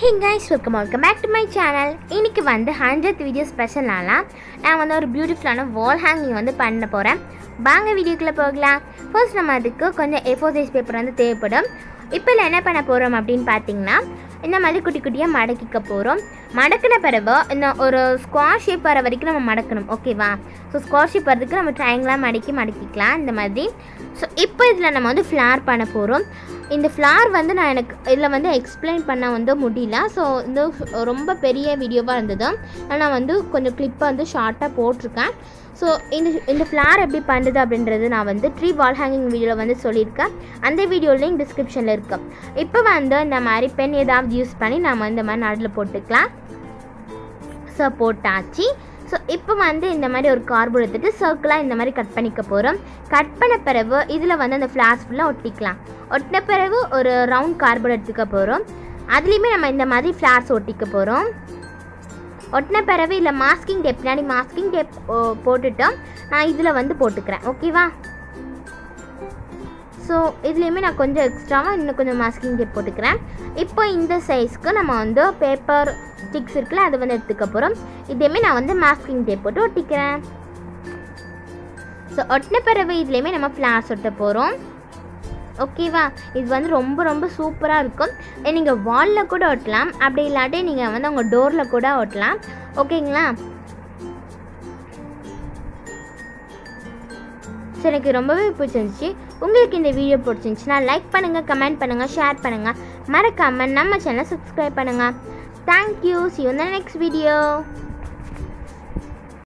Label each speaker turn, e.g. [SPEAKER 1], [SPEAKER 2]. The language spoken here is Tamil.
[SPEAKER 1] hey guys welcome welcome back to my channel இன்னைக்கு வந்து ஹண்ட்ரட் வீடியோ ஸ்பெஷல்னால நான் வந்து ஒரு பியூட்டிஃபுல்லான வால் ஹேங்கிங் வந்து பண்ண போகிறேன் வாங்க வீடியோக்குள்ளே போகலாம் ஃபர்ஸ்ட் நம்ம அதுக்கு கொஞ்சம் ஏ ஃபோர் சைஸ் பேப்பர் வந்து தேவைப்படும் இப்போ இதில் என்ன பண்ண போகிறோம் அப்படின்னு பார்த்தீங்கன்னா இந்த மாதிரி குட்டி குட்டியாக மடக்கிக்க போகிறோம் மடக்கின பிறகு இந்த ஒரு ஸ்குவார் ஷேப் வர வரைக்கும் நம்ம மடக்கணும் ஓகேவா ஸோ ஸ்குவார் ஷேப் வரதுக்கு நம்ம ட்ரையாங்கிளாக மடக்கி மடக்கிக்கலாம் இந்த மாதிரி ஸோ இப்போ இதில் நம்ம வந்து ஃப்ளார் பண்ண போகிறோம் இந்த ஃப்ளார் வந்து நான் எனக்கு இதில் வந்து எக்ஸ்பிளைன் பண்ண வந்து முடியல ஸோ இந்த ரொம்ப பெரிய வீடியோவாக இருந்தது நான் வந்து கொஞ்சம் கிளிப்பை வந்து ஷார்ட்டாக போட்டிருக்கேன் ஸோ இந்த இந்த ஃப்ளார் எப்படி பண்ணுறது அப்படின்றது நான் வந்து ட்ரீ வால் ஹேங்கிங் வீடியோவில் வந்து சொல்லியிருக்கேன் அந்த வீடியோ லிங்க் டிஸ்கிரிப்ஷனில் இருக்கு இப்போ வந்து இந்த மாதிரி பென் ஏதாவது யூஸ் பண்ணி நம்ம இந்த மாதிரி நடுவில் போட்டுக்கலாம் ஸோ போட்டாச்சு ஸோ இப்போ வந்து இந்த மாதிரி ஒரு கார்போர்ட் எடுத்துட்டு சர்க்கிளாக இந்த மாதிரி கட் பண்ணிக்க போகிறோம் கட் பண்ண பிறகு இதில் வந்து அந்த ஃப்ளாஸ் ஃபுல்லாக ஒட்டிக்கலாம் ஒட்டின பிறகு ஒரு ரவுண்ட் கார்போர்ட் எடுத்துக்க போகிறோம் அதுலேயுமே நம்ம இந்த மாதிரி ஃப்ளார்ஸ் ஒட்டிக்க போகிறோம் ஒட்டின பிறகு இல்லை மாஸ்கிங் டேப் பின்னாடி மாஸ்கிங் டேப் போட்டுட்டோம் நான் இதில் வந்து போட்டுக்கிறேன் ஓகேவா ஸோ இதுலேயுமே நான் கொஞ்சம் எக்ஸ்ட்ராவாக இன்னும் கொஞ்சம் மாஸ்கிங் டேப் போட்டுக்கிறேன் இப்போ இந்த சைஸ்க்கு நம்ம வந்து பேப்பர் ஸ்டிக்ஸ் இருக்குல்ல அது வந்து எடுத்துக்க போகிறோம் இதேமே நான் வந்து மாஸ்கிங் டேப் போட்டு ஒட்டிக்கிறேன் ஸோ ஒட்டின பிறகு இதுலேயுமே நம்ம ஃப்ளார்ஸ் ஒட்ட போகிறோம் ஓகேவா இது வந்து ரொம்ப ரொம்ப சூப்பராக இருக்கும் நீங்கள் வாலில் கூட ஒட்டலாம் அப்படி இல்லாட்டி நீங்கள் வந்து உங்கள் டோரில் கூட ஒட்டலாம் ஓகேங்களா ஸோ எனக்கு ரொம்பவே பிடிச்சிருந்துச்சி உங்களுக்கு இந்த வீடியோ பிடிச்சிருந்துச்சுன்னா லைக் பண்ணுங்கள் கமெண்ட் பண்ணுங்கள் ஷேர் பண்ணுங்கள் மறக்காமல் நம்ம சேனலை சப்ஸ்கிரைப் பண்ணுங்கள் தேங்க்யூ சி யூ இந்த நெக்ஸ்ட் வீடியோ